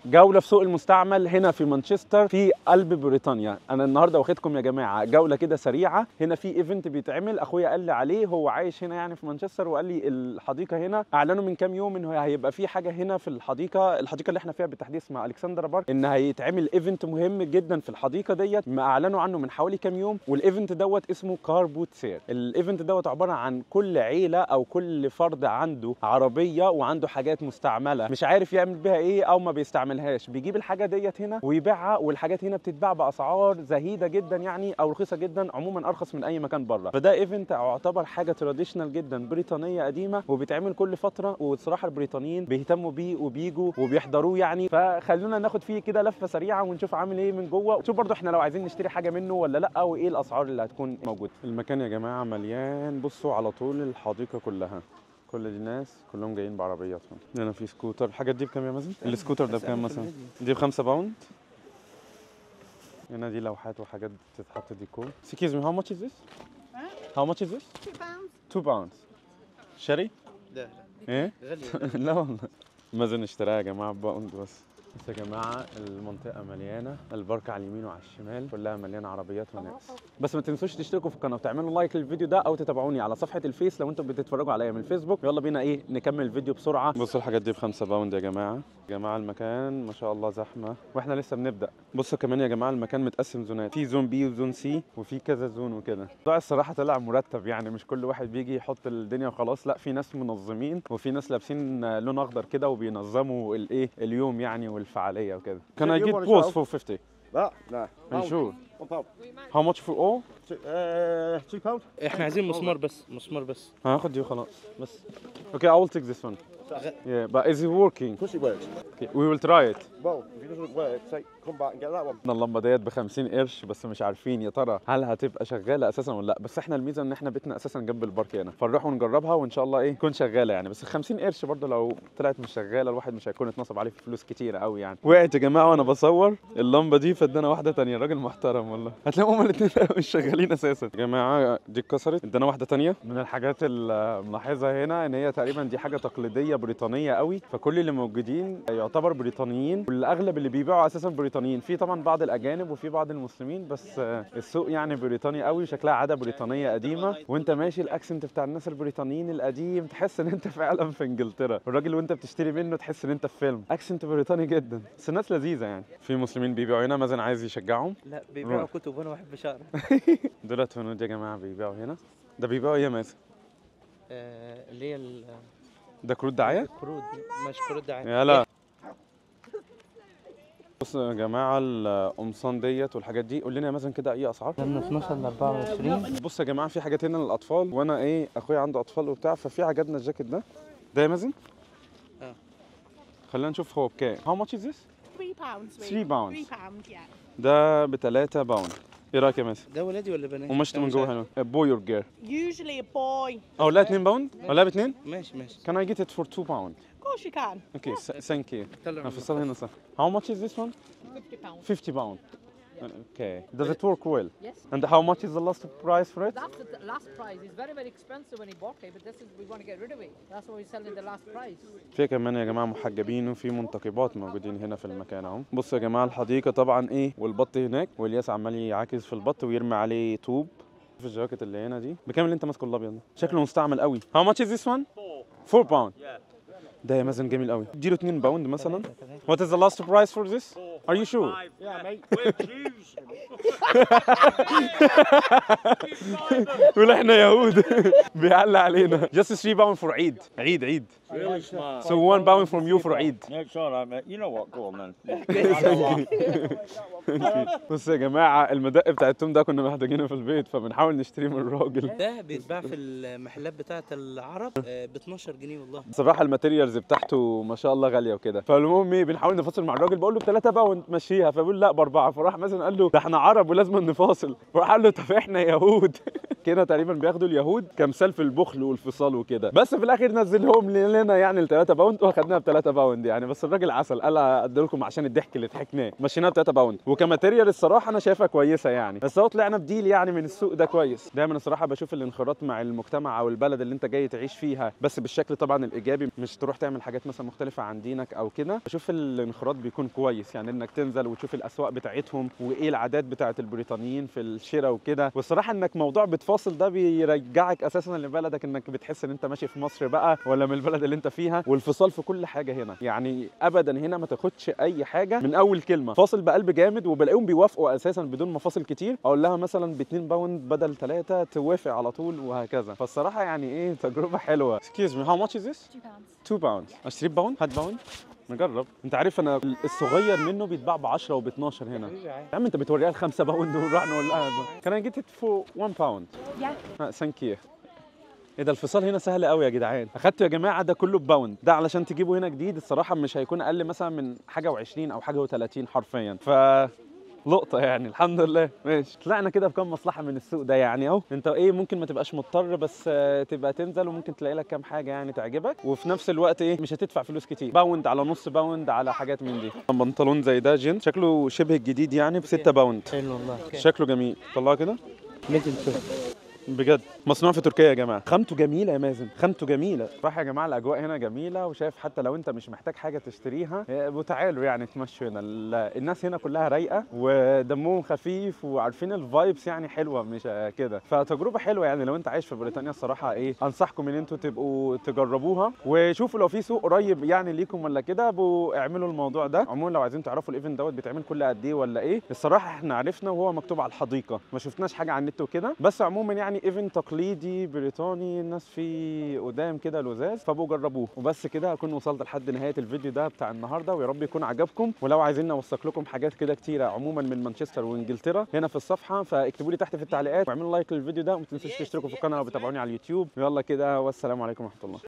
جولة في سوق المستعمل هنا في مانشستر في قلب بريطانيا انا النهارده واخدكم يا جماعة جولة كده سريعة هنا في ايفنت بيتعمل اخويا قال لي عليه هو عايش هنا يعني في مانشستر وقال لي الحديقة هنا اعلنوا من كام يوم ان هو هيبقى في حاجة هنا في الحديقة الحديقة اللي احنا فيها بالتحديد اسمها الكسندر بارك ان هيتعمل ايفنت مهم جدا في الحديقة ديت ما اعلنوا عنه من حوالي كام يوم والايفنت دوت اسمه كار بوت سير الايفنت دوت عبارة عن كل عيلة او كل فرد عنده عربية وعنده حاجات مستعملة مش عارف يعمل بيها ايه او ما بيستعملهاش بيجيب الحاجة ديت هنا ويبيعها والحاجات هنا بتتباع باسعار زهيدة جدا يعني او رخيصة جدا عموما ارخص من اي مكان بره فده ايفنت يعتبر حاجة تراديشنال جدا بريطانية قديمة وبيتعمل كل فترة والصراحة البريطانيين بيهتموا بيه وبيجوا وبيحضروه يعني فخلونا ناخد فيه كده لفة سريعة ونشوف عامل ايه من جوه ونشوف برضو احنا لو عايزين نشتري حاجة منه ولا لا وايه الاسعار اللي هتكون موجودة المكان يا جماعة مليان بصوا على طول الحديقة كلها كل دي ناس كلهم جايين بعربياتهم هنا في سكوتر الحاجات دي بكام يا مازن السكوتر ده بكام مثلا دي بخمسة باوند هنا دي لوحات وحاجات بتتحط ديكور Excuse me, how much is this? How much is this? Two pounds. Two pounds شاري؟ لا ايه؟ لا غالية لا والله مازن اشتراها يا جماعة بباوند بس بس يا جماعة المنطقة مليانة البارك على اليمين وعلى الشمال كلها مليانة عربيات وناس بس ما تنسوش تشتركوا في القناة وتعملوا لايك للفيديو ده أو تتابعوني على صفحة الفيس لو انتم بتتفرجوا عليا من الفيسبوك يلا بينا ايه نكمل الفيديو بسرعة بصوا الحاجات دي بخمسة باوند يا جماعة يا جماعة المكان ما شاء الله زحمة واحنا لسه بنبدأ بصوا كمان يا جماعة المكان متقسم زونات في زون بي وزون سي وفي كذا زون وكده الموضوع الصراحة طلع مرتب يعني مش كل واحد بيجي يحط الدنيا وخلاص لا في ناس منظمين وفي ناس لابسين لون اخضر كده وبينظموا الايه اليوم يعني والفعالية وكده Can I you get want a pause show? for 50 That? Nah. Are you sure? One pound. How much for all? Two, uh, two pound? احنا عايزين مسمار بس مسمار بس هاخد دي وخلاص بس Okay, I will take this one. Yeah, but is it working? Of course it works. Okay, we will try it. Well, if it doesn't work, say, come back and get that one. إحنا اللمبه ديت ب 50 قرش بس مش عارفين يا ترى هل هتبقى شغاله اساسا ولا لا بس احنا الميزه ان احنا بيتنا اساسا جنب البارك هنا فنروح ونجربها وان شاء الله ايه تكون شغاله يعني بس 50 قرش برضه لو طلعت مش شغاله الواحد مش هيكون اتنصب عليه في فلوس كتيره قوي يعني وقعت يا جماعه وانا بصور اللمبه دي فادانا واحده تانية راجل محترم والله هتلاقوا هما الاثنين مش شغالين اساسا يا جماعه دي اتكسرت ادانا واحده تانية من الحاجات الملاحظه هنا ان هي تقريبا دي حاجه تقليديه بريطانيه قوي فكل اللي موجودين يعتبر بريطانيين والاغلب اللي بيبيعوا اساسا بريطانيين في طبعا بعض الاجانب وفي بعض المسلمين بس آه، السوق يعني بريطاني قوي شكلها عاده بريطانيه قديمه وانت ماشي الاكسنت بتاع الناس البريطانيين القديم تحس ان انت فعلا في انجلترا الراجل وانت بتشتري منه تحس ان انت في فيلم اكسنت بريطاني جدا بس الناس لذيذه يعني في مسلمين بيبيعوا هنا مازن عايز يشجعهم لا بيبيعوا روح. كتب وانا بحب شعر دولت هنود يا جماعه بيبيعوا هنا ده بيبيعوا ايه يا مازن آه، اللي هي ال- ده كروت دعايه الكروت مش كروت دعاية يا لا بصوا يا جماعه القمصان ديت والحاجات دي قول لنا مثلا كده اي اسعار من 12 ل 24 بص يا جماعه في حاجات هنا للاطفال وانا ايه اخويا عنده اطفال وبتاع ففي عجبنا الجاكيت ده ده يا مازن اه. خلينا نشوف هو بكام How much is this Three pounds. sweet. Three pounds. Three pound, yeah. ده ب 3 باوند ايه رايك يا مازن ده ولادي ولا بنات؟ ومشط أنا من مش جوه عارف. حلو بوي اور جير Usually a boy. او لا 2 باوند ولا ب 2 ماشي ماشي Can I get it for 2 باوند Of course you can. اوكي ثانك يو طلع هنفصلها هنا صح How much is this one 50 pounds. 50 pound Okay. Does it work well? Yes. And how much is the last price for it? That's the th- last price. It's very, very expensive when he bought it, but this is, we want to get rid of it. That's why we're selling the last price. في كمان يا جماعه محجبين وفي منتقبات موجودين هنا في المكان اهو بصوا يا جماعه الحديقه طبعا ايه والبط هناك والياس عمال يعاكس في البط ويرمي عليه طوب في الجاكيت اللي هنا دي بكام اللي انت ماسكه الابيض ده شكله مستعمل قوي How much is this one 4 باوند ده يا مازن جميل قوي اديله 2 باوند مثلا What is the last price for this Are you sure Yeah, mate. يقول احنا يهود بيعلق علينا Just 3 باوند for عيد عيد عيد Really smart. So 1 باوند from you for عيد No, it's all right, mate. You know what? Go on then. بصوا يا جماعه المدق بتاع التوم ده كنا محتاجينه في البيت فبنحاول نشتريه من الراجل ده بيتباع في المحلات بتاعة العرب ب 12 جنيه والله بصراحه الماتيريالز بتاعته ما شاء الله غاليه وكده فالمهم ايه بنحاول نفاصل مع الراجل بقول له ب 3 باوند مشيها فبيقول لا باربعه فراح مثلا قال له ده احنا عرب ولازم نفاصل فراح قال له طب احنا يهود هنا تقريبا بياخدوا اليهود كمثال في البخل والفصال وكده بس في الاخر نزلهم لنا يعني ال 3 باوند واخدناها ب 3 باوند يعني بس الراجل عسل قال ادي لكم عشان الضحك اللي ضحكناه مشيناها ب 3 باوند وكماتيريال الصراحه انا شايفها كويسه يعني بس هو طلعنا بديل يعني من السوق ده كويس دايما الصراحه بشوف الانخراط مع المجتمع او البلد اللي انت جاي تعيش فيها بس بالشكل طبعا الايجابي مش تروح تعمل حاجات مثلا مختلفه عن دينك او كده بشوف الانخراط بيكون كويس يعني انك تنزل وتشوف الاسواق بتاعتهم وايه العادات بتاعت البريطانيين في الشراء وكده والصراحه انك موضوع بتفاصل ده بيرجعك اساسا لبلدك انك بتحس ان انت ماشي في مصر بقى ولا من البلد اللي انت فيها والفصال في كل حاجه هنا يعني ابدا هنا ما تاخدش اي حاجه من اول كلمه فاصل بقلب جامد وبلاقيهم بيوافقوا اساسا بدون مفاصل كتير اقول لها مثلا ب 2 باوند بدل 3 توافق على طول وهكذا فالصراحه يعني ايه تجربه حلوه excuse me how much is this 2 باوند اشتري باوند هات باوند نجرب انت عارف انا الصغير منه بيتباع ب 10 وب 12 هنا يا عم انت بتوريها الخمسة باوند ونروح نقول لها كان اي جيت ات فور 1 باوند Yeah. ثانك يو ايه ده الفصال هنا سهل قوي يا جدعان اخدته يا جماعه ده كله بباوند ده علشان تجيبه هنا جديد الصراحه مش هيكون اقل مثلا من حاجه و20 او حاجه و30 حرفيا ف لقطة يعني الحمد لله ماشي طلعنا كده بكام مصلحة من السوق ده يعني اهو انت ايه ممكن ما تبقاش مضطر بس آه، تبقى تنزل وممكن تلاقي لك كام حاجة يعني تعجبك وفي نفس الوقت ايه مش هتدفع فلوس كتير باوند على نص باوند على حاجات من دي بنطلون زي ده جين شكله شبه الجديد يعني ب 6 باوند حلو والله شكله جميل طلعه كده ميدل بجد مصنوع في تركيا يا جماعه خامته جميله يا مازن خامته جميله صح يا جماعه الاجواء هنا جميله وشايف حتى لو انت مش محتاج حاجه تشتريها إيه، وتعالوا يعني تمشوا هنا ال- الناس هنا كلها رايقه ودمهم خفيف وعارفين الفايبس يعني حلوه مش آه، كده فتجربه حلوه يعني لو انت عايش في بريطانيا الصراحه ايه انصحكم ان انتوا تبقوا تجربوها وشوفوا لو في سوق قريب يعني ليكم ولا كده بقوا اعملوا الموضوع ده عموما لو عايزين تعرفوا الايفنت دوت بيتعمل كل قد ايه ولا ايه الصراحه احنا عرفنا وهو مكتوب على الحديقه ما شفناش حاجه على النت وكده بس عموما يعني ايفنت تقليدي بريطاني الناس فيه قدام كده لزاز فبقوا جربوه وبس كده هكون وصلت لحد نهايه الفيديو ده بتاع النهارده ويا رب يكون عجبكم ولو عايزين نوثق لكم حاجات كده كتيره عموما من مانشستر وانجلترا هنا في الصفحه فاكتبوا لي تحت في التعليقات واعملوا لايك للفيديو ده وما تنسوش تشتركوا في القناه لو بتابعوني على اليوتيوب يلا كده والسلام عليكم ورحمه الله